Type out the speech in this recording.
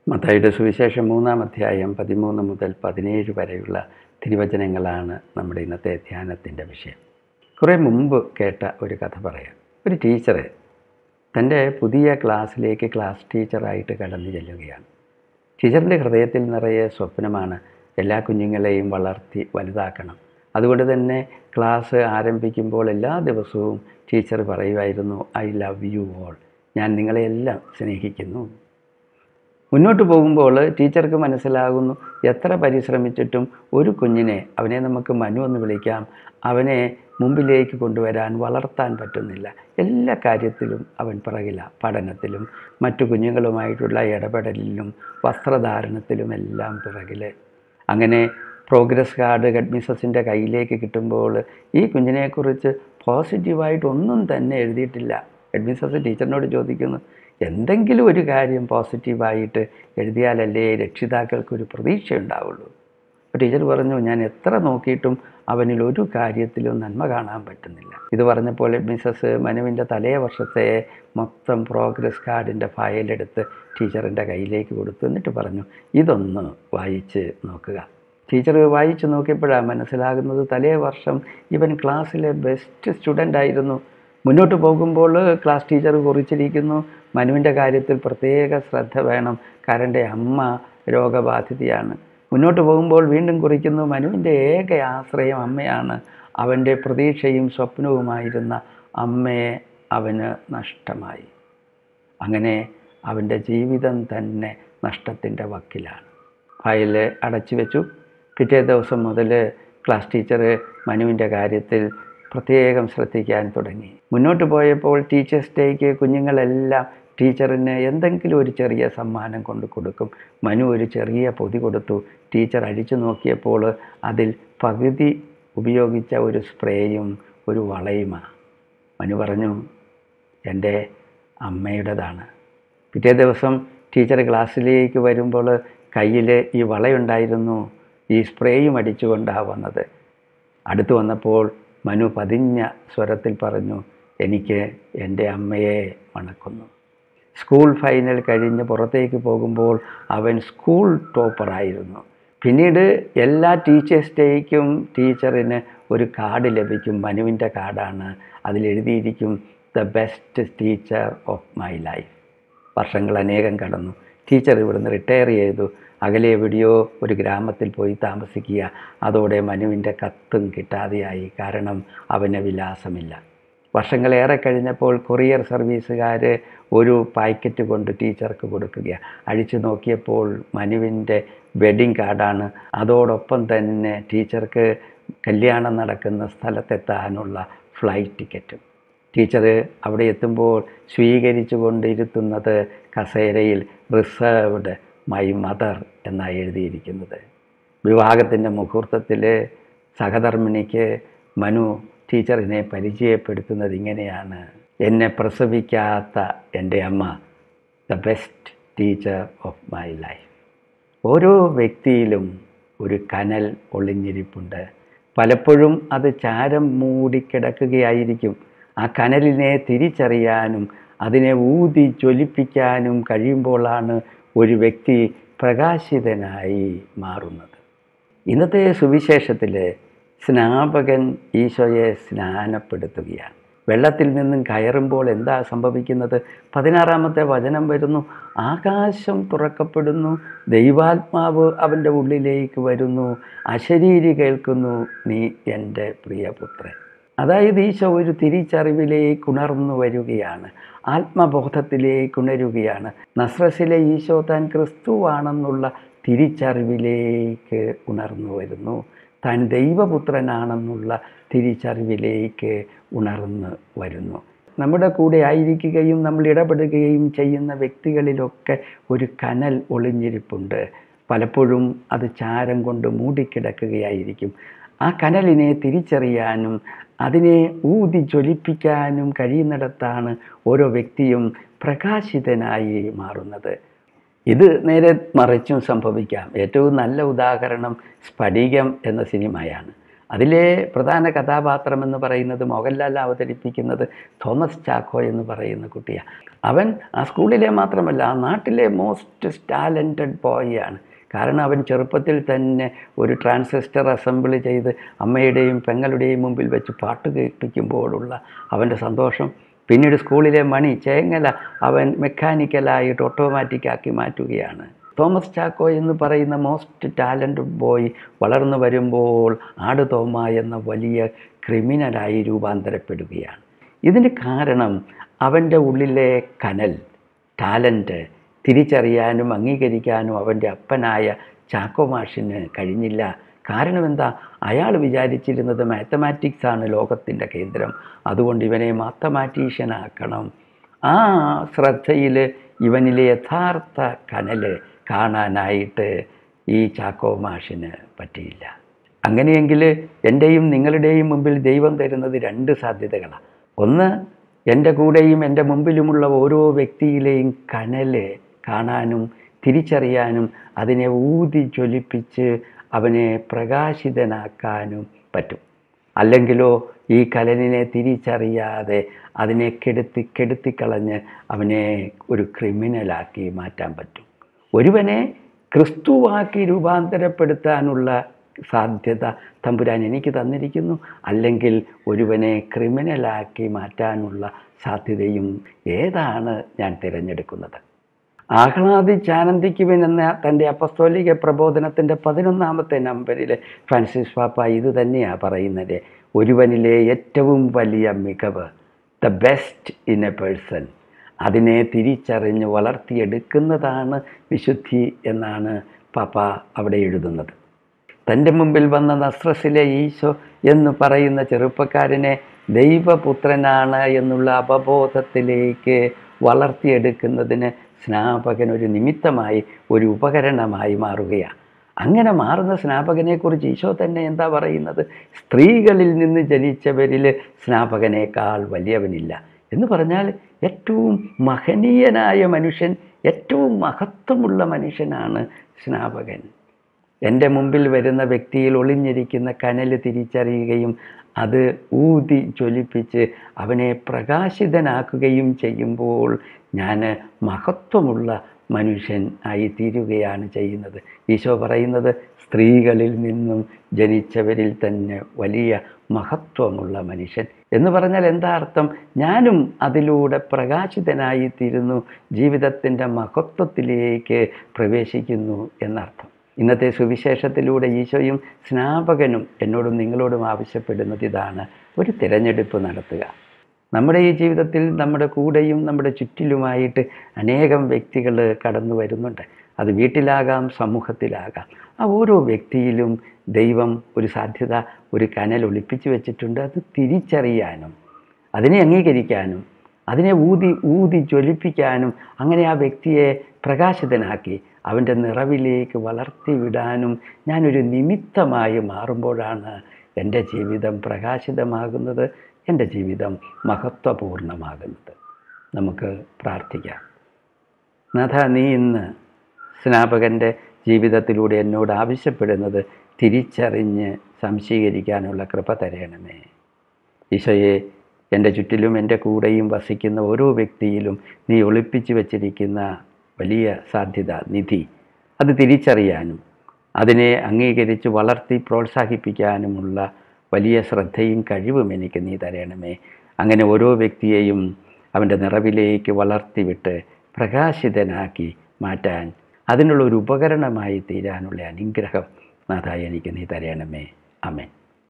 മത്തായിയുടെ സുവിശേഷം മൂന്നാം അധ്യായം പതിമൂന്ന് മുതൽ പതിനേഴ് വരെയുള്ള തിരുവചനങ്ങളാണ് നമ്മുടെ ഇന്നത്തെ ധ്യാനത്തിൻ്റെ വിഷയം കുറേ മുമ്പ് കേട്ട ഒരു കഥ പറയാം ഒരു ടീച്ചർ തൻ്റെ പുതിയ ക്ലാസ്സിലേക്ക് ക്ലാസ് ടീച്ചറായിട്ട് കടന്നു ചെല്ലുകയാണ് ടീച്ചറിൻ്റെ ഹൃദയത്തിൽ നിറയെ സ്വപ്നമാണ് എല്ലാ കുഞ്ഞുങ്ങളെയും വളർത്തി വലുതാക്കണം അതുകൊണ്ട് തന്നെ ക്ലാസ് ആരംഭിക്കുമ്പോൾ എല്ലാ ദിവസവും ടീച്ചർ പറയുമായിരുന്നു ഐ ലവ് യു ഓൾ ഞാൻ നിങ്ങളെയെല്ലാം സ്നേഹിക്കുന്നു മുന്നോട്ട് പോകുമ്പോൾ ടീച്ചർക്ക് മനസ്സിലാകുന്നു എത്ര പരിശ്രമിച്ചിട്ടും ഒരു കുഞ്ഞിനെ അവനെ നമുക്ക് മനു എന്ന് വിളിക്കാം അവനെ മുമ്പിലേക്ക് കൊണ്ടുവരാൻ വളർത്താൻ പറ്റുന്നില്ല എല്ലാ കാര്യത്തിലും അവൻ പിറകില പഠനത്തിലും മറ്റു കുഞ്ഞുങ്ങളുമായിട്ടുള്ള ഇടപെടലിലും വസ്ത്രധാരണത്തിലും എല്ലാം പിറകിൽ അങ്ങനെ പ്രോഗ്രസ് കാർഡ് ഹെഡ്മിസസിൻ്റെ കയ്യിലേക്ക് കിട്ടുമ്പോൾ ഈ കുഞ്ഞിനെക്കുറിച്ച് പോസിറ്റീവായിട്ടൊന്നും തന്നെ എഴുതിയിട്ടില്ല ഹെഡ്മിസസ് ടീച്ചറിനോട് ചോദിക്കുന്നു എന്തെങ്കിലും ഒരു കാര്യം പോസിറ്റീവായിട്ട് എഴുതിയാലല്ലേ രക്ഷിതാക്കൾക്കൊരു പ്രതീക്ഷ ഉണ്ടാവുള്ളൂ അപ്പോൾ ടീച്ചർ പറഞ്ഞു ഞാൻ എത്ര നോക്കിയിട്ടും അവനിൽ ഒരു കാര്യത്തിലും നന്മ കാണാൻ പറ്റുന്നില്ല ഇത് പറഞ്ഞപ്പോൾ മിസ്സസ് മനുവിൻ്റെ തലേ വർഷത്തെ മൊത്തം പ്രോഗ്രസ് കാർഡിൻ്റെ ഫയലെടുത്ത് ടീച്ചറിൻ്റെ കയ്യിലേക്ക് കൊടുത്തു എന്നിട്ട് പറഞ്ഞു ഇതൊന്ന് വായിച്ച് നോക്കുക ടീച്ചർ വായിച്ച് നോക്കിയപ്പോഴാണ് മനസ്സിലാകുന്നത് തലേ വർഷം ഇവൻ ക്ലാസ്സിലെ ബെസ്റ്റ് സ്റ്റുഡൻ്റ് ആയിരുന്നു മുന്നോട്ട് പോകുമ്പോൾ ക്ലാസ് ടീച്ചർ കുറിച്ചിരിക്കുന്നു മനുവിൻ്റെ കാര്യത്തിൽ പ്രത്യേക ശ്രദ്ധ വേണം കാരണം അമ്മ രോഗബാധിതയാണ് മുന്നോട്ട് പോകുമ്പോൾ വീണ്ടും കുറിക്കുന്നു മനുവിൻ്റെ ഏക ആശ്രയം അമ്മയാണ് അവൻ്റെ പ്രതീക്ഷയും സ്വപ്നവുമായിരുന്ന അമ്മയെ അവന് നഷ്ടമായി അങ്ങനെ അവൻ്റെ ജീവിതം തന്നെ നഷ്ടത്തിൻ്റെ വക്കിലാണ് ഫയൽ അടച്ചു വെച്ചു പിറ്റേ ദിവസം മുതൽ ക്ലാസ് ടീച്ചർ മനുവിൻ്റെ കാര്യത്തിൽ പ്രത്യേകം ശ്രദ്ധിക്കാൻ തുടങ്ങി മുന്നോട്ട് പോയപ്പോൾ ടീച്ചേഴ്സ് ഡേക്ക് കുഞ്ഞുങ്ങളെല്ലാം ടീച്ചറിന് എന്തെങ്കിലും ഒരു ചെറിയ സമ്മാനം കൊണ്ട് കൊടുക്കും മനു ഒരു ചെറിയ പൊതി കൊടുത്തു ടീച്ചർ അഴിച്ചു നോക്കിയപ്പോൾ അതിൽ പകുതി ഉപയോഗിച്ച ഒരു സ്പ്രേയും ഒരു വളയുമാണ് മനു പറഞ്ഞു എൻ്റെ അമ്മയുടേതാണ് പിറ്റേ ദിവസം ടീച്ചർ ക്ലാസ്സിലേക്ക് വരുമ്പോൾ കയ്യിൽ ഈ വളയുണ്ടായിരുന്നു ഈ സ്പ്രേയും അടിച്ചുകൊണ്ടാണ് വന്നത് അടുത്ത് വന്നപ്പോൾ മനു പതിഞ്ഞ സ്വരത്തിൽ പറഞ്ഞു എനിക്ക് എൻ്റെ അമ്മയെ മണക്കുന്നു സ്കൂൾ ഫൈനൽ കഴിഞ്ഞ് പുറത്തേക്ക് പോകുമ്പോൾ അവൻ സ്കൂൾ ടോപ്പറായിരുന്നു പിന്നീട് എല്ലാ ടീച്ചേഴ്സ് ഡേക്കും ടീച്ചറിന് ഒരു കാർഡ് ലഭിക്കും മനുവിൻ്റെ കാർഡാണ് അതിലെഴുതിയിരിക്കും the best teacher of my life വർഷങ്ങൾ അനേകം കടന്നു ടീച്ചർ ഇവിടുന്ന് റിട്ടയർ ചെയ്തു അകലെ എവിടെയോ ഒരു ഗ്രാമത്തിൽ പോയി താമസിക്കുക അതോടെ മനുവിൻ്റെ കത്തും കിട്ടാതെയായി കാരണം അവന് വിലാസമില്ല വർഷങ്ങളേറെ കഴിഞ്ഞപ്പോൾ കൊറിയർ സർവീസുകാർ ഒരു പാക്കറ്റ് കൊണ്ട് ടീച്ചർക്ക് കൊടുക്കുകയാണ് അഴിച്ചു നോക്കിയപ്പോൾ മനുവിൻ്റെ വെഡിങ് കാർഡാണ് അതോടൊപ്പം തന്നെ ടീച്ചർക്ക് കല്യാണം നടക്കുന്ന സ്ഥലത്തെത്താനുള്ള ഫ്ലൈറ്റ് ടിക്കറ്റും ടീച്ചർ അവിടെ എത്തുമ്പോൾ സ്വീകരിച്ചു കൊണ്ടിരുത്തുന്നത് കസേരയിൽ റിസർവ്ഡ് മൈ മദർ എന്നാണ് എഴുതിയിരിക്കുന്നത് വിവാഹത്തിൻ്റെ മുഹൂർത്തത്തിൽ സഹധർമ്മിണിക്ക് മനു ടീച്ചറിനെ പരിചയപ്പെടുത്തുന്നത് ഇങ്ങനെയാണ് എന്നെ പ്രസവിക്കാത്ത എൻ്റെ അമ്മ the best teacher of my life ഓരോ വ്യക്തിയിലും ഒരു കനൽ ഒളിഞ്ഞിരിപ്പുണ്ട് പലപ്പോഴും അത് ചാരം മൂടിക്കിടക്കുകയായിരിക്കും ആ കനലിനെ തിരിച്ചറിയാനും അതിനെ ഊതി ജ്വലിപ്പിക്കാനും കഴിയുമ്പോഴാണ് ഒരു വ്യക്തി പ്രകാശിതനായി മാറുന്നത് ഇന്നത്തെ സുവിശേഷത്തിൽ സ്നാപകൻ ഈശോയെ സ്നാനപ്പെടുത്തുകയാണ് വെള്ളത്തിൽ നിന്നും കയറുമ്പോൾ എന്താ സംഭവിക്കുന്നത് പതിനാറാമത്തെ വചനം വരുന്നു ആകാശം തുറക്കപ്പെടുന്നു ദൈവാത്മാവ് അവൻ്റെ ഉള്ളിലേക്ക് വരുന്നു അശരീരി കേൾക്കുന്നു നീ എൻ്റെ പ്രിയപുത്രൻ അതായത് ഈശോ ഒരു തിരിച്ചറിവിലേക്ക് ഉണർന്നു വരികയാണ് ആത്മബോധത്തിലേക്ക് ഉണരുകയാണ് നസ്രസിലെ ഈശോ താൻ ക്രിസ്തുവാണെന്നുള്ള തിരിച്ചറിവിലേക്ക് ഉണർന്നു വരുന്നു താൻ ദൈവപുത്രനാണെന്നുള്ള തിരിച്ചറിവിലേക്ക് ഉണർന്ന് വരുന്നു നമ്മുടെ കൂടെ ആയിരിക്കുകയും നമ്മൾ ഇടപെടുകയും ചെയ്യുന്ന വ്യക്തികളിലൊക്കെ ഒരു കനൽ ഒളിഞ്ഞിരിപ്പുണ്ട് പലപ്പോഴും അത് ചാരം കൊണ്ട് മൂടിക്കിടക്കുകയായിരിക്കും ആ കനലിനെ തിരിച്ചറിയാനും അതിനെ ഊതി ജ്വലിപ്പിക്കാനും കഴിയുന്നിടത്താണ് ഓരോ വ്യക്തിയും പ്രകാശിതനായി മാറുന്നത് ഇത് നേരെ മറിച്ചും സംഭവിക്കാം ഏറ്റവും നല്ല ഉദാഹരണം സ്ഫടികം എന്ന സിനിമയാണ് അതിലെ പ്രധാന കഥാപാത്രം എന്ന് പറയുന്നത് മോഹൻലാൽ അവതരിപ്പിക്കുന്നത് തോമസ് ചാക്കോ എന്ന് പറയുന്ന കുട്ടിയാണ് അവൻ ആ സ്കൂളിലെ മാത്രമല്ല ആ നാട്ടിലെ മോസ്റ്റ് ടാലൻറ്റഡ് ബോയാണ് കാരണം അവൻ ചെറുപ്പത്തിൽ തന്നെ ഒരു ട്രാൻസിസ്റ്റർ അസംബിൾ ചെയ്ത് അമ്മയുടെയും പെങ്ങളുടെയും മുമ്പിൽ വെച്ച് പാട്ട് കേൾപ്പിക്കുമ്പോഴുള്ള അവൻ്റെ സന്തോഷം പിന്നീട് സ്കൂളിലെ മണി ചേങ്ങല അവൻ മെക്കാനിക്കലായിട്ട് ഓട്ടോമാറ്റിക്കാക്കി മാറ്റുകയാണ് തോമസ് ചാക്കോ എന്ന് പറയുന്ന മോസ്റ്റ് ടാലൻറ്റ് ബോയ് വളർന്നു വരുമ്പോൾ ആട് തോമ എന്ന വലിയ ക്രിമിനലായി രൂപാന്തരപ്പെടുകയാണ് ഇതിന് കാരണം അവൻ്റെ ഉള്ളിലെ കനൽ ടാലൻറ്റ് തിരിച്ചറിയാനും അംഗീകരിക്കാനും അവൻ്റെ അപ്പനായ ചാക്കോ മാഷിന് കഴിഞ്ഞില്ല കാരണം എന്താ അയാൾ വിചാരിച്ചിരുന്നത് മാത്തമാറ്റിക്സ് ആണ് ലോകത്തിൻ്റെ കേന്ദ്രം അതുകൊണ്ട് ഇവനെ മാത്തമാറ്റീഷ്യനാക്കണം ആ ശ്രദ്ധയിൽ ഇവനിലെ യഥാർത്ഥ കനൽ കാണാനായിട്ട് ഈ ചാക്കോ മാഷിന് പറ്റിയില്ല അങ്ങനെയെങ്കിൽ എൻ്റെയും നിങ്ങളുടെയും മുമ്പിൽ ദൈവം തരുന്നത് രണ്ട് സാധ്യതകളാണ് ഒന്ന് എൻ്റെ കൂടെയും എൻ്റെ മുമ്പിലുമുള്ള ഓരോ വ്യക്തിയിലെയും കനൽ കാണാനും തിരിച്ചറിയാനും അതിനെ ഊതി ജ്വലിപ്പിച്ച് അവനെ പ്രകാശിതനാക്കാനും പറ്റും അല്ലെങ്കിലോ ഈ കലനിനെ തിരിച്ചറിയാതെ അതിനെ കെടുത്തി കെടുത്തിക്കളഞ്ഞ് അവനെ ഒരു ക്രിമിനലാക്കി മാറ്റാൻ പറ്റും ഒരുവനെ ക്രിസ്തുവാക്കി രൂപാന്തരപ്പെടുത്താനുള്ള സാധ്യത തമ്പുരാൻ എനിക്ക് തന്നിരിക്കുന്നു അല്ലെങ്കിൽ ഒരുവനെ ക്രിമിനലാക്കി മാറ്റാനുള്ള സാധ്യതയും ഏതാണ് ഞാൻ തിരഞ്ഞെടുക്കുന്നത് ആഹ്ലാദിച്ചാനന്ദിക്കുവിൻ എന്ന തൻ്റെ അപ്പസ്തോലിക പ്രബോധനത്തിൻ്റെ പതിനൊന്നാമത്തെ നമ്പറിൽ ഫ്രാൻസിസ് പാപ്പ ഇത് തന്നെയാണ് പറയുന്നത് ഒരുവനിലെ ഏറ്റവും വലിയ മികവ് the best in a person അതിനെ തിരിച്ചറിഞ്ഞ് വളർത്തിയെടുക്കുന്നതാണ് വിശുദ്ധി എന്നാണ് പാപ്പ അവിടെ എഴുതുന്നത് തൻ്റെ മുമ്പിൽ വന്ന നസ്രസിലെ ഈശോ എന്ന് പറയുന്ന ചെറുപ്പക്കാരനെ ദൈവപുത്രനാണ് എന്നുള്ള അവബോധത്തിലേക്ക് വളർത്തിയെടുക്കുന്നതിന് സ്നാപകൻ ഒരു നിമിത്തമായി ഒരു ഉപകരണമായി മാറുകയാണ് അങ്ങനെ മാറുന്ന സ്നാപകനെക്കുറിച്ച് ഈശോ തന്നെ എന്താ പറയുന്നത് സ്ത്രീകളിൽ നിന്ന് ജനിച്ചവരിൽ സ്നാപകനേക്കാൾ വലിയവനില്ല എന്ന് പറഞ്ഞാൽ ഏറ്റവും മഹനീയനായ മനുഷ്യൻ ഏറ്റവും മഹത്വമുള്ള മനുഷ്യനാണ് സ്നാപകൻ എൻ്റെ മുമ്പിൽ വരുന്ന വ്യക്തിയിൽ ഒളിഞ്ഞിരിക്കുന്ന കനൽ തിരിച്ചറിയുകയും അത് ഊതി ജ്വലിപ്പിച്ച് അവനെ പ്രകാശിതനാക്കുകയും ചെയ്യുമ്പോൾ ഞാൻ മഹത്വമുള്ള മനുഷ്യൻ ആയി തീരുകയാണ് ചെയ്യുന്നത് ഈശോ പറയുന്നത് സ്ത്രീകളിൽ നിന്നും ജനിച്ചവരിൽ തന്നെ വലിയ മഹത്വമുള്ള മനുഷ്യൻ എന്ന് പറഞ്ഞാൽ എന്താ അർത്ഥം ഞാനും അതിലൂടെ പ്രകാശിതനായി തീരുന്നു ജീവിതത്തിൻ്റെ മഹത്വത്തിലേക്ക് പ്രവേശിക്കുന്നു എന്നർത്ഥം ഇന്നത്തെ സുവിശേഷത്തിലൂടെ ഈശോയും സ്നാപകനും എന്നോടും നിങ്ങളോടും ആവശ്യപ്പെടുന്നത് ഇതാണ് ഒരു തിരഞ്ഞെടുപ്പ് നടത്തുക നമ്മുടെ ഈ ജീവിതത്തിൽ നമ്മുടെ കൂടെയും നമ്മുടെ ചുറ്റിലുമായിട്ട് അനേകം വ്യക്തികൾ കടന്നു വരുന്നുണ്ട് അത് വീട്ടിലാകാം സമൂഹത്തിലാകാം ആ ഓരോ വ്യക്തിയിലും ദൈവം ഒരു സാധ്യത ഒരു കനൽ ഒളിപ്പിച്ചു വെച്ചിട്ടുണ്ട് അത് തിരിച്ചറിയാനും അതിനെ അംഗീകരിക്കാനും അതിനെ ഊതി ഊതി ജ്വലിപ്പിക്കാനും അങ്ങനെ ആ വ്യക്തിയെ പ്രകാശിതനാക്കി അവൻ്റെ നിറവിലേക്ക് വളർത്തിവിടാനും ഞാനൊരു നിമിത്തമായി മാറുമ്പോഴാണ് എൻ്റെ ജീവിതം പ്രകാശിതമാകുന്നത് എൻ്റെ ജീവിതം മഹത്വപൂർണ്ണമാകുന്നത് നമുക്ക് പ്രാർത്ഥിക്കാം നാഥ നീ ഇന്ന് സ്നാപകൻ്റെ ജീവിതത്തിലൂടെ എന്നോട് ആവശ്യപ്പെടുന്നത് തിരിച്ചറിഞ്ഞ് സംശീകരിക്കാനുള്ള കൃപ തരയണമേ ഈശോയെ എൻ്റെ ചുറ്റിലും എൻ്റെ കൂടെയും വസിക്കുന്ന ഓരോ വ്യക്തിയിലും നീ ഒളിപ്പിച്ചു വച്ചിരിക്കുന്ന വലിയ സാധ്യത നിധി അത് തിരിച്ചറിയാനും അതിനെ അംഗീകരിച്ച് വളർത്തി പ്രോത്സാഹിപ്പിക്കാനുമുള്ള വലിയ ശ്രദ്ധയും കഴിവും എനിക്ക് നീ തരണമേ അങ്ങനെ ഓരോ വ്യക്തിയെയും അവൻ്റെ നിറവിലേക്ക് വളർത്തിവിട്ട് പ്രകാശിതനാക്കി മാറ്റാൻ അതിനുള്ള ഒരു ഉപകരണമായി തീരാനുള്ള അനുഗ്രഹം നാഥായി എനിക്ക് നീ തരണമേ അമേൻ